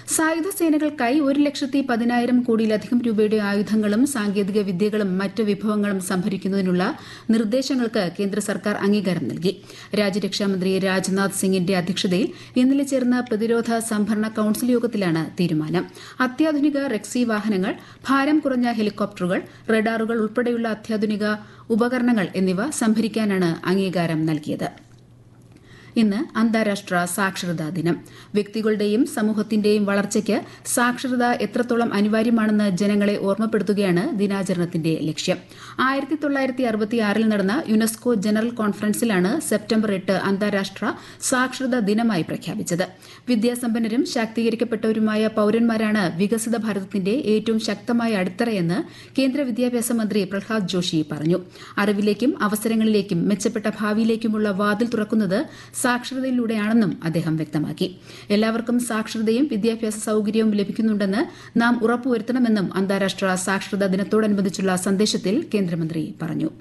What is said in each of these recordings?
സായുധ സേനകൾക്കായി ഒരു ലക്ഷത്തി പതിനായിരം കോടിയിലധികം രൂപയുടെ ആയുധങ്ങളും സാങ്കേതിക വിദ്യകളും മറ്റ് വിഭവങ്ങളും സംഭരിക്കുന്നതിനുള്ള നിർദ്ദേശങ്ങൾക്ക് കേന്ദ്ര സർക്കാർ അംഗീകാരം നൽകി രാജ്യരക്ഷാമന്ത്രി രാജ്നാഥ് സിംഗിന്റെ അധ്യക്ഷതയിൽ ഇന്നലെ ചേർന്ന പ്രതിരോധ സംഭരണ കൌൺസിൽ യോഗത്തിലാണ് തീരുമാനം അത്യാധുനിക റെക്സി വാഹനങ്ങൾ ഭാരം കുറഞ്ഞ ഹെലികോപ്റ്ററുകൾ റഡാറുകൾ ഉൾപ്പെടെയുള്ള അത്യാധുനിക ഉപകരണങ്ങൾ എന്നിവ സംഭരിക്കാനാണ് അംഗീകാരം നൽകിയത് ഇന്ന് അന്താരാഷ്ട്ര സാക്ഷരതാ ദിനം വ്യക്തികളുടെയും സമൂഹത്തിന്റെയും വളർച്ചയ്ക്ക് സാക്ഷരത എത്രത്തോളം അനിവാര്യമാണെന്ന് ജനങ്ങളെ ഓർമ്മപ്പെടുത്തുകയാണ് ദിനാചരണത്തിന്റെ ലക്ഷ്യം ആയിരത്തി തൊള്ളായിരത്തി അറുപത്തിയാറിൽ നടന്ന യുനെസ്കോ ജനറൽ കോൺഫറൻസിലാണ് സെപ്റ്റംബർ എട്ട് അന്താരാഷ്ട്ര സാക്ഷരതാ ദിനമായി പ്രഖ്യാപിച്ചത് വിദ്യാസമ്പന്നരും ശാക്തീകരിക്കപ്പെട്ടവരുമായ പൌരന്മാരാണ് വികസിത ഭാരതത്തിന്റെ ഏറ്റവും ശക്തമായ അടിത്തറയെന്ന് കേന്ദ്ര വിദ്യാഭ്യാസ മന്ത്രി പ്രഹ്ലാദ് ജോഷി പറഞ്ഞു അറിവിലേക്കും അവസരങ്ങളിലേക്കും മെച്ചപ്പെട്ട ഭാവിയിലേക്കുമുള്ള വാതിൽ തുറക്കുന്നത് സാക്ഷരതയിലൂടെയാണെന്നും അദ്ദേഹം വ്യക്തമാക്കി എല്ലാവർക്കും സാക്ഷരതയും വിദ്യാഭ്യാസ സൌകര്യവും ലഭിക്കുന്നുണ്ടെന്ന് നാം ഉറപ്പുവരുത്തണമെന്നും അന്താരാഷ്ട്ര സാക്ഷരതാ ദിനത്തോടനുബന്ധിച്ചുള്ള സന്ദേശത്തിൽ കേന്ദ്രമന്ത്രി പറഞ്ഞു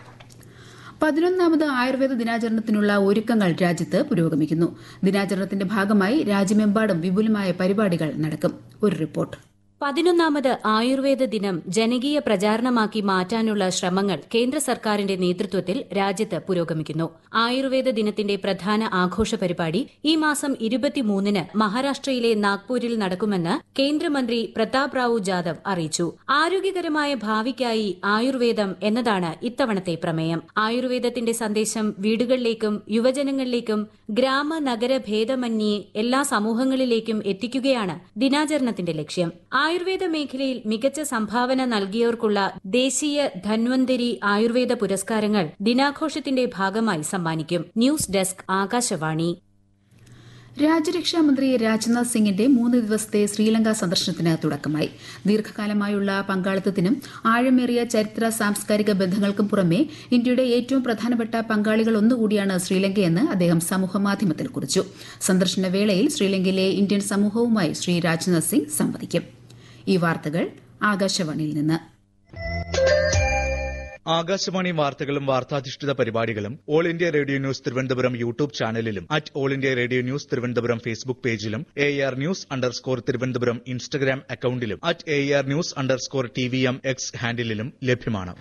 പതിനൊന്നാമത് ആയുർവേദ ദിനാചരണത്തിനുള്ള ഒരുക്കങ്ങൾ രാജ്യത്ത് പുരോഗമിക്കുന്നു ദിനാചരണത്തിന്റെ ഭാഗമായി രാജ്യമെമ്പാടും വിപുലമായ പരിപാടികൾ നടക്കും ഒരു റിപ്പോർട്ട് പതിനൊന്നാമത് ആയുർവേദ ദിനം ജനകീയ പ്രചാരണമാക്കി മാറ്റാനുള്ള ശ്രമങ്ങൾ കേന്ദ്ര സർക്കാരിന്റെ നേതൃത്വത്തിൽ രാജ്യത്ത് പുരോഗമിക്കുന്നു ആയുർവേദ ദിനത്തിന്റെ പ്രധാന ആഘോഷ പരിപാടി ഈ മാസം ഇരുപത്തിമൂന്നിന് മഹാരാഷ്ട്രയിലെ നാഗ്പൂരിൽ നടക്കുമെന്ന് കേന്ദ്രമന്ത്രി പ്രതാപ് റാവു ജാദവ് അറിയിച്ചു ആരോഗ്യകരമായ ഭാവിക്കായി ആയുർവേദം എന്നതാണ് ഇത്തവണത്തെ പ്രമേയം ആയുർവേദത്തിന്റെ സന്ദേശം വീടുകളിലേക്കും യുവജനങ്ങളിലേക്കും ഗ്രാമ നഗര ഭേദമന്യേ എല്ലാ സമൂഹങ്ങളിലേക്കും എത്തിക്കുകയാണ് ദിനാചരണത്തിന്റെ ലക്ഷ്യം ആയുർവേദ മേഖലയിൽ മികച്ച സംഭാവന നൽകിയവർക്കുള്ള ദേശീയ ധന്വന്തരി ആയുർവേദ പുരസ്കാരങ്ങൾ ദിനാഘോഷത്തിന്റെ ഭാഗമായി സമ്മാനിക്കും ന്യൂസ് ഡെസ്ക് ആകാശവാണി രാജ്യരക്ഷാമന്ത്രി രാജ്നാഥ് സിംഗിന്റെ മൂന്ന് ദിവസത്തെ ശ്രീലങ്ക സന്ദർശനത്തിന് തുടക്കമായി ദീർഘകാലമായുള്ള പങ്കാളിത്തത്തിനും ആഴമേറിയ ചരിത്ര സാംസ്കാരിക ബന്ധങ്ങൾക്കും പുറമെ ഇന്ത്യയുടെ ഏറ്റവും പ്രധാനപ്പെട്ട പങ്കാളികൾ ഒന്നുകൂടിയാണ് ശ്രീലങ്കയെന്ന് അദ്ദേഹം സമൂഹമാധ്യമത്തിൽ കുറിച്ചു സന്ദർശന വേളയിൽ ശ്രീലങ്കയിലെ ഇന്ത്യൻ സമൂഹവുമായി ശ്രീ രാജ്നാഥ് സിംഗ് സംവദിക്കും ഈ വാർത്തകൾ ആകാശവാണിയിൽ നിന്ന് ആകാശവാണി വാർത്തകളും വാർത്താധിഷ്ഠിത പരിപാടികളും all India radio news Thiruvananthapuram YouTube ചാനലിലും at all India radio news Thiruvananthapuram Facebook പേജിലും A R news underscore Thiruvananthapuram Instagram അക്കൌണ്ടിലും at A R news underscore T V M X ഹാൻഡിലും ലഭ്യമാണ്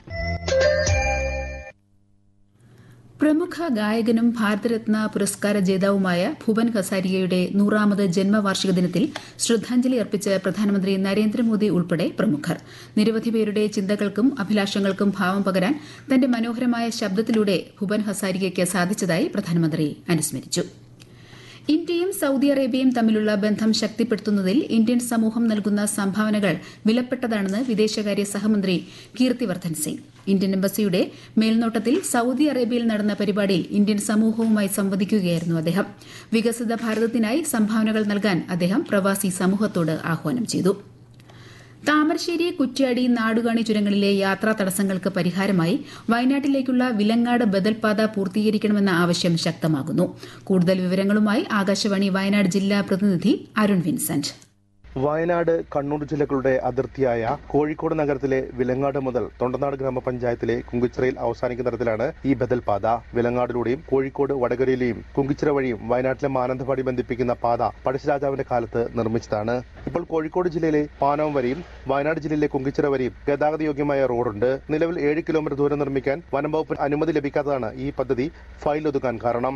പ്രമുഖ ഗായകനും ഭാരതരത്ന പുരസ്കാര ജേതാവുമായ ഭുവൻ ഹസാരികയുടെ നൂറാമത് ജന്മവാർഷിക ദിനത്തിൽ ശ്രദ്ധാഞ്ജലി അർപ്പിച്ച് പ്രധാനമന്ത്രി നരേന്ദ്രമോദി ഉൾപ്പെടെ പ്രമുഖർ നിരവധി പേരുടെ ചിന്തകൾക്കും അഭിലാഷങ്ങൾക്കും ഭാവം പകരാൻ തന്റെ മനോഹരമായ ശബ്ദത്തിലൂടെ ഭുവൻ ഹസാരികയ്ക്ക് സാധിച്ചതായി പ്രധാനമന്ത്രി അനുസ്മരിച്ചു ഇന്ത്യയും സൌദി അറേബ്യയും തമ്മിലുള്ള ബന്ധം ശക്തിപ്പെടുത്തുന്നതിൽ ഇന്ത്യൻ സമൂഹം നൽകുന്ന സംഭാവനകൾ വിലപ്പെട്ടതാണെന്ന് വിദേശകാര്യ സഹമന്ത്രി കീർത്തിവർദ്ധൻ സിംഗ് ഇന്ത്യൻ എംബസിയുടെ മേൽനോട്ടത്തിൽ സൌദി അറേബ്യയിൽ നടന്ന പരിപാടിയിൽ ഇന്ത്യൻ സമൂഹവുമായി സംവദിക്കുകയായിരുന്നു അദ്ദേഹം വികസിത ഭാരതത്തിനായി സംഭാവനകൾ നൽകാൻ അദ്ദേഹം പ്രവാസി സമൂഹത്തോട് ആഹ്വാനം ചെയ്തു താമരശ്ശേരി കുറ്റ്യാടി നാടുകാണി ചുരങ്ങളിലെ യാത്രാ തടസ്സങ്ങൾക്ക് പരിഹാരമായി വയനാട്ടിലേക്കുള്ള വിലങ്ങാട് ബദൽപാത പൂർത്തീകരിക്കണമെന്ന ആവശ്യം ശക്തമാകുന്നു കൂടുതൽ വിവരങ്ങളുമായി ആകാശവാണി വയനാട് ജില്ലാ പ്രതിനിധി അരുൺ വിൻസെന്റ് വയനാട് കണ്ണൂർ ജില്ലകളുടെ അതിർത്തിയായ കോഴിക്കോട് നഗരത്തിലെ വിലങ്ങാട് മുതൽ തൊണ്ടനാട് ഗ്രാമപഞ്ചായത്തിലെ കുങ്കിച്ചിറയിൽ അവസാനിക്കുന്ന തരത്തിലാണ് ഈ ബദൽ പാത വിലങ്ങാടിലൂടെയും കോഴിക്കോട് വടകരയിലെയും കുങ്കിച്ചിറ വഴിയും വയനാട്ടിലെ മാനന്തവാടി ബന്ധിപ്പിക്കുന്ന പാത പഴശ്ശിരാജാവിന്റെ കാലത്ത് നിർമ്മിച്ചതാണ് ഇപ്പോൾ കോഴിക്കോട് ജില്ലയിലെ പാനവം വരെയും വയനാട് ജില്ലയിലെ കുങ്കിച്ചിറ വരെയും ഗതാഗത യോഗ്യമായ റോഡുണ്ട് നിലവിൽ ഏഴ് കിലോമീറ്റർ ദൂരം നിർമ്മിക്കാൻ വനം വകുപ്പിന് അനുമതി ലഭിക്കാത്തതാണ് ഈ പദ്ധതി ഫയൽ ഒതുക്കാൻ കാരണം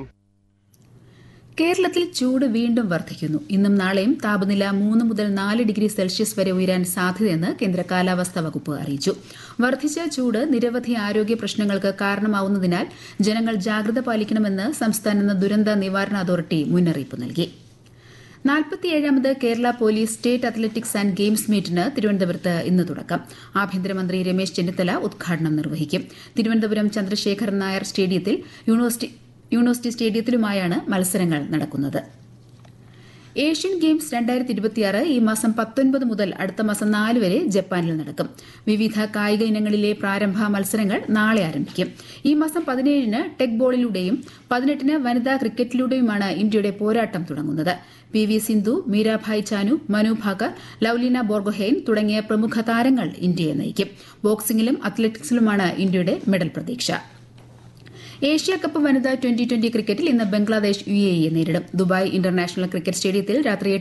കേരളത്തിൽ ചൂട് വീണ്ടും വർദ്ധിക്കുന്നു ഇന്നും നാളെയും താപനില മൂന്ന് മുതൽ നാല് ഡിഗ്രി സെൽഷ്യസ് വരെ ഉയരാൻ സാധ്യതയെന്ന് കേന്ദ്ര കാലാവസ്ഥാ വകുപ്പ് അറിയിച്ചു വർദ്ധിച്ച ചൂട് നിരവധി ആരോഗ്യ പ്രശ്നങ്ങൾക്ക് കാരണമാവുന്നതിനാൽ ജനങ്ങൾ ജാഗ്രത പാലിക്കണമെന്ന് സംസ്ഥാന ദുരന്ത നിവാരണ അതോറിറ്റി മുന്നറിയിപ്പ് നൽകി നാൽപ്പത്തിയേഴാമത് Kerala police state athletics and games മീറ്റിന് തിരുവനന്തപുരത്ത് ഇന്ന് തുടക്കം ആഭ്യന്തരമന്ത്രി രമേശ് ചെന്നിത്തല ഉദ്ഘാടനം നിർവഹിക്കും തിരുവനന്തപുരം ചന്ദ്രശേഖർ നായർ സ്റ്റേഡിയത്തിൽ യൂണിവേഴ്സിറ്റി യൂണിവേഴ്സിറ്റി സ്റ്റേഡിയത്തിലുമായാണ് മത്സരങ്ങൾ നടക്കുന്നത് ഏഷ്യൻ ഗെയിംസ് രണ്ടായിരത്തി ഇരുപത്തിയാറ് ഈ മാസം പത്തൊൻപത് മുതൽ അടുത്ത മാസം നാല് വരെ ജപ്പാനിൽ നടക്കും വിവിധ കായിക ഇനങ്ങളിലെ പ്രാരംഭ മത്സരങ്ങൾ നാളെ ആരംഭിക്കും ഈ മാസം പതിനേഴിന് ടെക് ബോളിലൂടെയും പതിനെട്ടിന് വനിതാ ക്രിക്കറ്റിലൂടെയുമാണ് ഇന്ത്യയുടെ പോരാട്ടം തുടങ്ങുന്നത് പി വി സിന്ധു മീരാഭായ് ചാനു മനു ഭാക്കർ ലൌലിന ബോർഗോഹെയ്ൻ തുടങ്ങിയ പ്രമുഖ താരങ്ങൾ ഇന്ത്യയെ നയിക്കും ബോക്സിംഗിലും അത്ലറ്റിക്സിലുമാണ് ഇന്ത്യയുടെ മെഡൽ പ്രതീക്ഷ ഏഷ്യ കപ്പ് വനിതാ ട്വന്റി ട്വന്റി ക്രിക്കറ്റിൽ ഇന്ന് ബംഗ്ലാദേശ് യു എ നേരിടും ദുബായ് ഇന്റർനാഷണൽ ക്രിക്കറ്റ് സ്റ്റേഡിയത്തിൽ രാത്രി